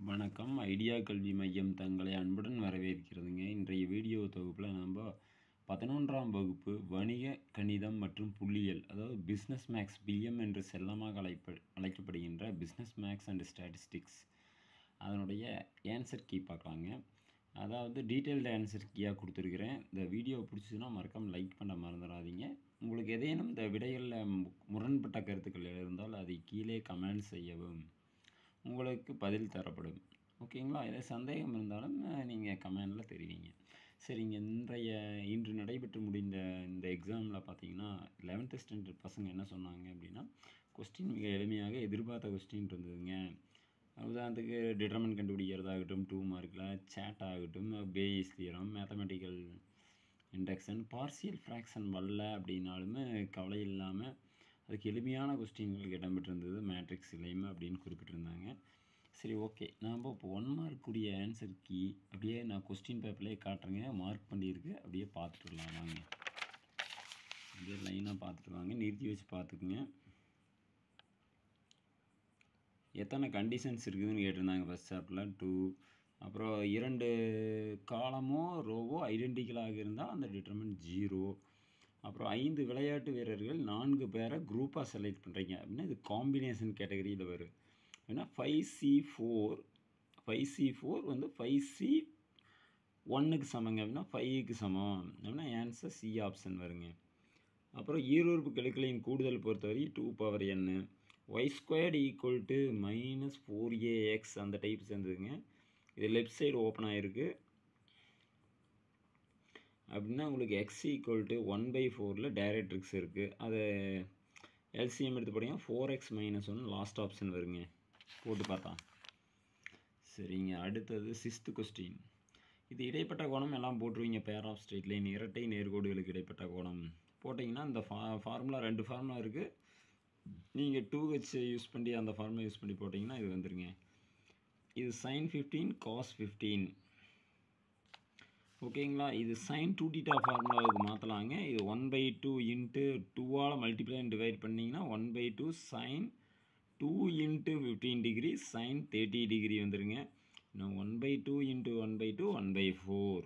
வணக்கம் ஐடியா கல்வி மையம் தங்களை அன்புடன் வரவேற்கிறதுங்க இன்றைய வீடியோ தொகுப்பில் நம்ம பதினொன்றாம் வகுப்பு வணிக கணிதம் மற்றும் புள்ளியியல் அதாவது பிஸ்னஸ் மேக்ஸ் பிஎம் என்று செல்லமாக அழைப்ப அழைக்கப்படுகின்ற பிஸ்னஸ் மேக்ஸ் அண்ட் ஸ்டாட்டிஸ்டிக்ஸ் அதனுடைய ஆன்சர் கீ பார்க்கலாங்க அதாவது டீட்டெயில்டு ஆன்சர் கீயாக கொடுத்துருக்குறேன் இந்த வீடியோ பிடிச்சதுன்னா மறக்காமல் லைக் பண்ண மறந்துடாதீங்க உங்களுக்கு ஏதேனும் இந்த விடைகளில் முரண்பட்ட கருத்துக்கள் இருந்தால் அதை கீழே கமெண்ட் செய்யவும் உங்களுக்கு பதில் தரப்படும் ஓகேங்களா ஏதாவது சந்தேகம் இருந்தாலும் நீங்கள் கமெண்டில் தெரிவிங்க சரிங்க இன்றைய இன்று நடைபெற்று முடிந்த இந்த எக்ஸாமில் பார்த்தீங்கன்னா லெவன்த்து ஸ்டாண்டர்ட் பசங்க என்ன சொன்னாங்க அப்படின்னா கொஸ்டின் மிக எளிமையாக எதிர்பார்த்த கொஸ்டின் இருந்ததுங்க உதாரணத்துக்கு டிட்டர்மெண்ட் கண்டுபிடிக்கிறதாகட்டும் டூ மார்க்கில் சேட் ஆகட்டும் Bayes theorem mathematical induction partial fraction வரல அப்படின்னாலுமே கவலை இல்லாமல் அதுக்கு எளிமையான கொஸ்டின்கள் இடம்பெற்றிருந்தது மேட்ரிக்ஸ் இலைமை அப்படின்னு குறிப்பிட்டிருந்தாங்க சரி ஓகே நாம் இப்போ ஒன் மார்க் கூடிய ஆன்சர் கீ அப்படியே நான் கொஸ்டின் பேப்பர்லேயே காட்டுறேங்க மார்க் பண்ணியிருக்கு அப்படியே பார்த்துட்டுலாம் வாங்க அப்படியே லைனாக பார்த்துட்டு வாங்க நிறுத்தி வச்சு பார்த்துக்குங்க எத்தனை கண்டிஷன்ஸ் இருக்குதுன்னு கேட்டிருந்தாங்க ஃபஸ்ட் சாப்டரில் டூ அப்புறம் இரண்டு காலமோ ரோவோ ஐடென்டிக்கலாக இருந்தால் அந்த டிட்டர்மெண்ட் ஜீரோ அப்புறம் ஐந்து விளையாட்டு வீரர்கள் நான்கு பேரை குரூப்பாக செலக்ட் பண்ணுறீங்க அப்படின்னா இது காம்பினேஷன் கேட்டகரியில் வரும் ஏன்னா five C four five C four வந்து ஃபைவ் சி ஒன்றுக்கு சமங்க அப்படின்னா ஃபைவுக்கு சமம் அப்படின்னா ஆன்சர் சி ஆப்ஷன் வருங்க அப்புறம் ஈரோர்ப்பு கெழுக்களின் கூடுதல் பொறுத்தவரை டூ பவர் என்னு y squared equal to minus four a x அந்த டைப் சேர்ந்ததுங்க இது லெஃப்ட் சைடு ஓப்பன் ஆகிருக்கு அப்படின்னா உங்களுக்கு x equal to one by ஃபோரில் டைரக்ட்ரிக்ஸ் இருக்குது அதை எல்சிஎம் எடுத்து போட்டிங்கன்னா four x minus one last option வருங்க போட்டு பார்த்தா சரிங்க அடுத்தது சிக்ஸ்த்து கொஸ்டின் இது இடைப்பட்ட கோணம் எல்லாம் போட்டுருவீங்க பேர் ஆஃப் ஸ்ட்ரெயிட் லைன் இரட்டை நேர்கோடுகளுக்கு இடைப்பட்ட கோணம் போட்டிங்கன்னா இந்த ஃபா ஃபார்முலா ரெண்டு ஃபார்முலா இருக்குது நீங்கள் டூ ஹெச் யூஸ் பண்ணி அந்த ஃபார்முலா யூஸ் பண்ணி போட்டிங்கன்னா இது வந்துருங்க இது சைன் ஃபிஃப்டீன் காஸ் ஃபிஃப்டீன் ஓகேங்களா இது சைன் டூ டீட்டா ஃபார்முலாவுக்கு மாற்றலாங்க இது ஒன் பை டூ இன்ட்டு டூவால் மல்டிப்ளை டிவைட் பண்ணிங்கன்னா one by two sine two into fifteen degree sine thirty degree வந்துருங்க இன்னும் one by two into one by two one by four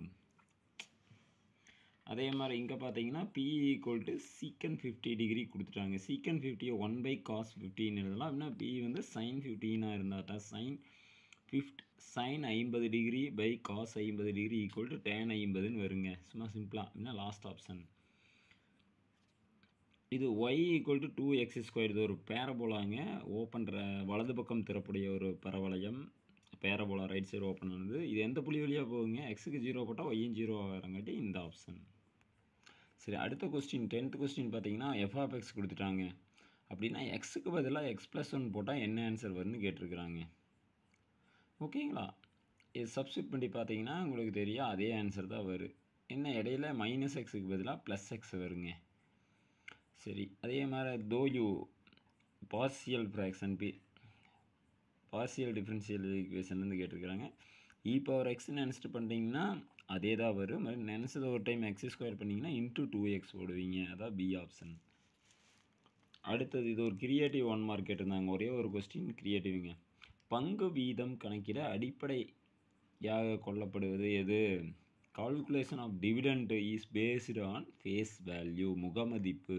அதே மாதிரி இங்கே பார்த்தீங்கன்னா B equal to secant fifty degree கொடுத்துட்டாங்க secant ஃபிஃப்டியை ஒன் பை காஸ் ஃபிஃப்டின் எழுதலாம் அப்படின்னா பி வந்து சைன் ஃபிஃப்டீனாக இருந்தாட்டா சைன் ஃபிஃப்ட் சைன் ஐம்பது டிகிரி பை காஸ் ஐம்பது டிகிரி ஈக்குவல் டு டேன் ஐம்பதுன்னு வருங்க சும்மா சிம்பிளாக அப்படின்னா லாஸ்ட் ஆப்ஷன் இது y equal to two x square இது ஒரு பேரபோலாங்க ஓப்பன் வலது பக்கம் திறப்புடைய ஒரு பரவளையம் பேரபோலா ரைட் சைடு ஓப்பன் ஆனது இது எந்த புள்ளி வழியாக போகுங்க எக்ஸுக்கு ஜீரோ போட்டால் ஒய்யும் ஜீரோ ஆகிறங்காட்டி இந்த ஆப்ஷன் சரி அடுத்த கொஸ்டின் டென்த் கொஸ்டின் பார்த்தீங்கன்னா எஃப்ஆஃப் எக்ஸ் கொடுத்துட்டாங்க அப்படின்னா எக்ஸுக்கு பதிலாக எக்ஸ் ப்ளஸ் ஒன் போட்டால் என்ன ஆன்சர் வரும்னு கேட்டிருக்கிறாங்க ஓகேங்களா இது சப்ஸ்டியூட் பண்ணி பார்த்தீங்கன்னா உங்களுக்கு தெரியும் அதே ஆன்சர் தான் வரும் என்ன இடையில மைனஸ் எக்ஸுக்கு பதிலாக ப்ளஸ் எக்ஸ் வருங்க சரி அதே மாதிரி தோயு partial fraction B partial differential ஈக்குவேஷன்லேருந்து கேட்டிருக்கிறாங்க இ பவர் எக்ஸ்ன்னு நினச்சிட்டு பண்ணிட்டீங்கன்னா அதே தான் வரும் மாதிரி நினச்சது ஒரு டைம் எக்ஸ் ஸ்கொயர் பண்ணிங்கன்னா இன்ட்டு டூ எக்ஸ் போடுவீங்க அதான் பி ஆப்ஷன் அடுத்தது இது ஒரு கிரியேட்டிவ் ஒன் மார்க் கேட்டிருந்தாங்க ஒரே ஒரு கொஸ்டின் கிரியேட்டிவ்ங்க பங்கு வீதம் கணக்கிட அடிப்படையாக கொள்ளப்படுவது எது calculation of dividend is based on face value முகமதிப்பு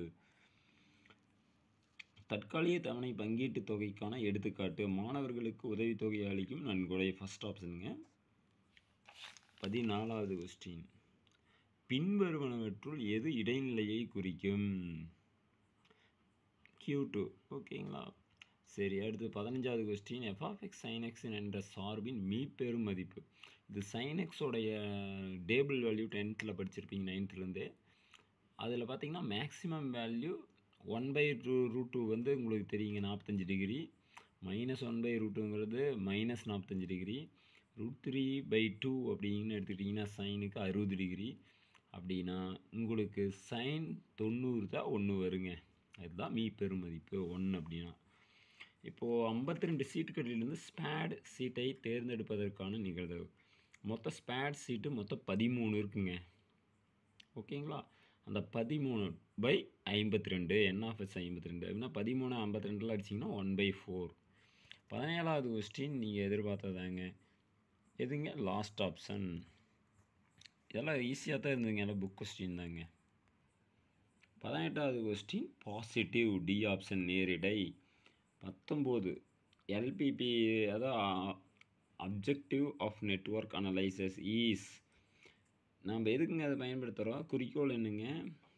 தற்காலிக தவணை பங்கீட்டு தொகைக்கான எடுத்துக்காட்டு மாணவர்களுக்கு உதவித்தொகை அளிக்கும் நன்கொடை ஃபஸ்ட் ஆப்ஷனுங்க பதினாலாவது கொஸ்டின் பின்வருவனவற்றுள் எது இடைநிலையை குறிக்கும் கியூ டூ ஓகேங்களா சரி அடுத்து பதினஞ்சாவது கொஸ்டின் எஃப்ஆஃப்எக்ஸ் சைனெக்ஸ் என்ற சார்பின் மீப்பெரும் மதிப்பு இது சைனெக்ஸோடைய டேபிள் வேல்யூ டென்த்தில் படிச்சிருப்பீங்க நைன்த்துலேருந்தே அதில் பார்த்தீங்கன்னா maximum value one by two root two வந்து உங்களுக்கு தெரியுங்க நாற்பத்தஞ்சு degree minus one by root டூங்கிறது மைனஸ் நாற்பத்தஞ்சு degree root three by two அப்படின்னு எடுத்துக்கிட்டிங்கன்னா சைனுக்கு அறுபது டிகிரி அப்படின்னா உங்களுக்கு சைன் தொண்ணூறு தான் ஒன்று வருங்க அதுதான் மீ பெருமதிப்பு ஒன்று அப்படின்னா இப்போது ஐம்பத்தி ரெண்டு சீட்டுகளிலிருந்து ஸ்பேட் சீட்டை தேர்ந்தெடுப்பதற்கான நிகழ்வு மொத்த ஸ்பேட் சீட்டு மொத்தம் பதிமூணு இருக்குங்க ஓகேங்களா அந்த பதிமூணு பை ஐம்பத்தி ரெண்டு என்ஆஃப்எஸ் ஐம்பத்தி ரெண்டு அப்படின்னா பதிமூணு ஐம்பத்தி ரெண்டில் அடிச்சிங்கன்னா ஒன் பை ஃபோர் பதினேழாவது கொஸ்டின் நீங்கள் எதிர்பார்த்ததாங்க எதுங்க லாஸ்ட் ஆப்ஷன் இதெல்லாம் ஈஸியாக தான் இருந்ததுங்க எல்லாம் புக் கொஸ்டின் தாங்க பதினெட்டாவது கொஸ்டின் பாசிட்டிவ் டி ஆப்ஷன் நேரிடை பத்தொம்போது எல்பிபி அதான் objective of network analysis is நம்ம எதுக்குங்க அதை பயன்படுத்துகிறோம் குறிக்கோள் என்னங்க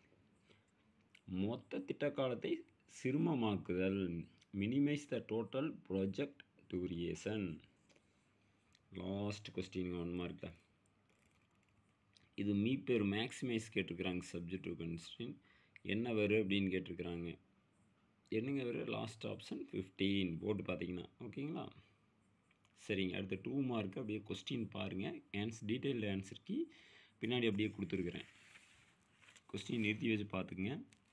மொத்த திட்ட காலத்தை சிறுமமாக்குதல் minimise the total project duration last question one மார்க்கில் இது மீ பேர் மேக்ஸிமைஸ் கேட்டிருக்கிறாங்க சப்ஜெக்டிவ் கன்ஸ்டின் என்ன வரும் அப்படின்னு கேட்டிருக்கிறாங்க என்னங்க வரும் லாஸ்ட் ஆப்ஷன் ஃபிஃப்டீன் போட்டு பார்த்தீங்கன்னா ஓகேங்களா சரிங்க அடுத்த டூ மார்க் அப்படியே கொஸ்டின் பாருங்கள் ஆன்ஸ் டீட்டெயில்டு ஆன்சருக்கு பின்னாடி அப்படியே கொடுத்துருக்குறேன் கொஸ்டின் நிறுத்தி வச்சு பார்த்துக்குங்க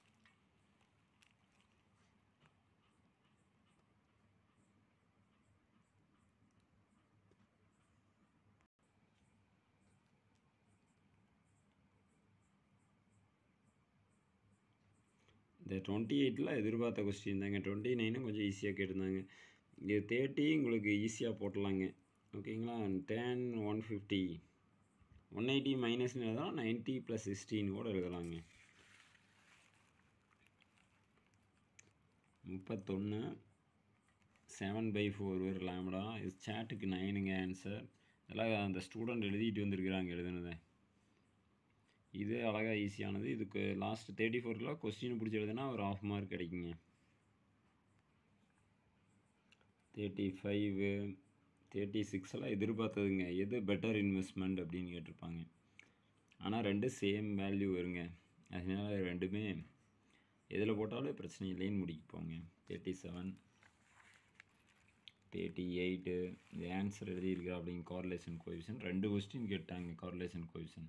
இந்த டுவெண்ட்டி எயிட்டில் எதிர்பார்த்த கொஸ்டின் தாங்க டுவெண்ட்டி நைனும் கொஞ்சம் ஈஸியாக கேட்டிருந்தாங்க இது தேர்ட்டி உங்களுக்கு ஈஸியாக போட்டலாங்க ஓகேங்களா ten one fifty one eighty மைனஸ்னு எழுதலாம் நைன்ட்டி ப்ளஸ் சிக்ஸ்டீன் கூட எழுதலாங்க முப்பத்தொன்று செவன் பை ஃபோர் ஒரு லேம்டா இது சேட்டுக்கு நைனுங்க ஆன்சர் இதெல்லாம் அந்த ஸ்டூடெண்ட் எழுதிட்டு வந்திருக்கிறாங்க எழுதுனதை இது அழகாக ஈஸியானது இதுக்கு லாஸ்ட் தேர்ட்டி ஃபோரில் கொஸ்டின் பிடிச்சி எழுதுனா ஒரு ஆஃப் மார்க் கிடைக்குங்க தேர்ட்டி ஃபைவு தேர்ட்டி சிக்ஸெல்லாம் எதிர்பார்த்ததுங்க எது பெட்டர் இன்வெஸ்ட்மெண்ட் அப்படின்னு கேட்டிருப்பாங்க ஆனால் ரெண்டு சேம் வேல்யூ வருங்க அதனால ரெண்டுமே எதில் போட்டாலும் பிரச்சனை இல்லைன்னு முடிக்கப்போங்க தேர்ட்டி செவன் தேர்ட்டி எயிட்டு இந்த ஆன்சர் எழுதியிருக்கிறா அப்படிங்க கார்லேஷன் கோவிஷன் ரெண்டு கொஸ்டின் கேட்டாங்க கார்லேஷன் கோவிஷன்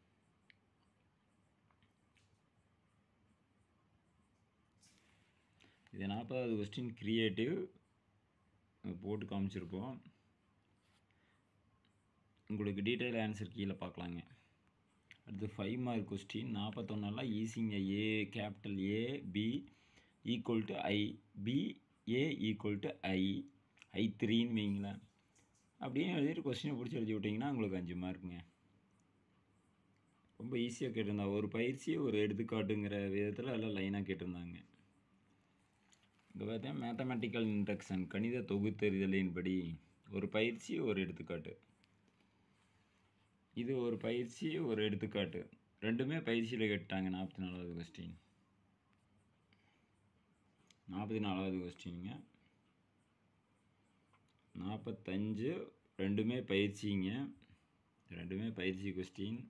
இது நாற்பதாவது கொஸ்டின் க்ரியேட்டிவ் போட்டு காமிச்சிருப்போம் உங்களுக்கு டீட்டெயில் ஆன்சர் கீழே பார்க்கலாங்க அடுத்து ஃபைவ் மார்க் கொஸ்டின் நாற்பத்தொன்னெல்லாம் ஈஸிங்க A capital A B equal to I B A equal to I I த்ரீன்னு வைங்களேன் அப்படியே எழுதிட்டு கொஸ்டினை பிடிச்சி எழுதி விட்டிங்கன்னா உங்களுக்கு அஞ்சு மார்க்குங்க ரொம்ப ஈஸியாக கேட்டிருந்தா ஒரு பயிற்சி ஒரு எடுத்துக்காட்டுங்கிற விதத்தில் எல்லாம் லைனாக கேட்டிருந்தாங்க இங்கே பார்த்தா மேத்தமெட்டிக்கல் இன்ட்ரக்ஷன் கணித தொகுத்தறிதலின்படி ஒரு பயிற்சி ஒரு எடுத்துக்காட்டு இது ஒரு பயிற்சி ஒரு எடுத்துக்காட்டு ரெண்டுமே பயிற்சியில் கேட்டாங்க நாற்பத்தி நாலாவது கொஸ்டின் நாற்பத்தி நாலாவது கொஸ்டினுங்க நாற்பத்தஞ்சு ரெண்டுமே பயிற்சிங்க ரெண்டுமே பயிற்சி கொஸ்டின்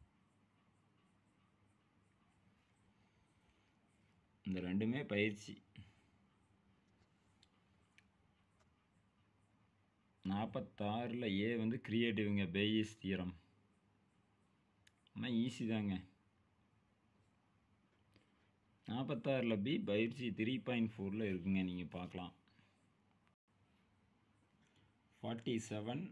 இந்த ரெண்டுமே பயிற்சி நாற்பத்தாறில் ஏ வந்து க்ரியேட்டிவ்ங்க பேயிஸ் தீரம் ஆனால் ஈஸி தாங்க நாற்பத்தாறில் பி பயிற்சி த்ரீ பாயிண்ட் ஃபோரில் இருக்குங்க நீங்கள் பார்க்கலாம் ஃபார்ட்டி செவன்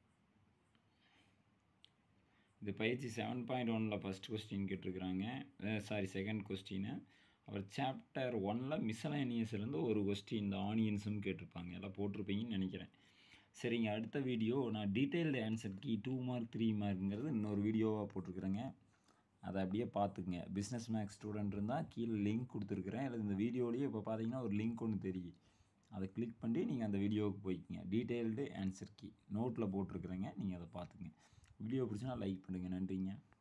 இது பயிற்சி செவன் பாயிண்ட் ஒனில் ஃபஸ்ட் கொஸ்டின் கேட்டிருக்கிறாங்க சாரி செகண்ட் கொஸ்டின் அவர் சாப்டர் ஒனில் மிஸ்சலேனியஸ்லேருந்து ஒரு கொஸ்டின் இந்த ஆனியன்ஸும் கேட்டிருப்பாங்க எல்லாம் போட்டிருப்பீங்கன்னு நினைக்கிறேன் சரிங்க அடுத்த வீடியோ நான் detailed answer key two mark three மார்க்குங்கிறது இன்னொரு வீடியோவாக போட்டிருக்கிறேங்க அதை அப்படியே பார்த்துக்குங்க பிஸ்னஸ் மேக்ஸ் ஸ்டூடெண்ட் இருந்தால் கீழே லிங்க் கொடுத்துருக்குறேன் இல்லை இந்த வீடியோலேயே இப்போ பார்த்தீங்கன்னா ஒரு லிங்க் ஒன்று தெரியும் அதை கிளிக் பண்ணி நீங்கள் அந்த வீடியோவுக்கு போய்க்குங்க டீட்டெயில்டு ஆன்சர் கீ நோட்டில் போட்டிருக்குறேங்க நீங்கள் அதை பார்த்துக்குங்க வீடியோ பிடிச்சினா லைக் பண்ணுங்கள் நன்றிங்க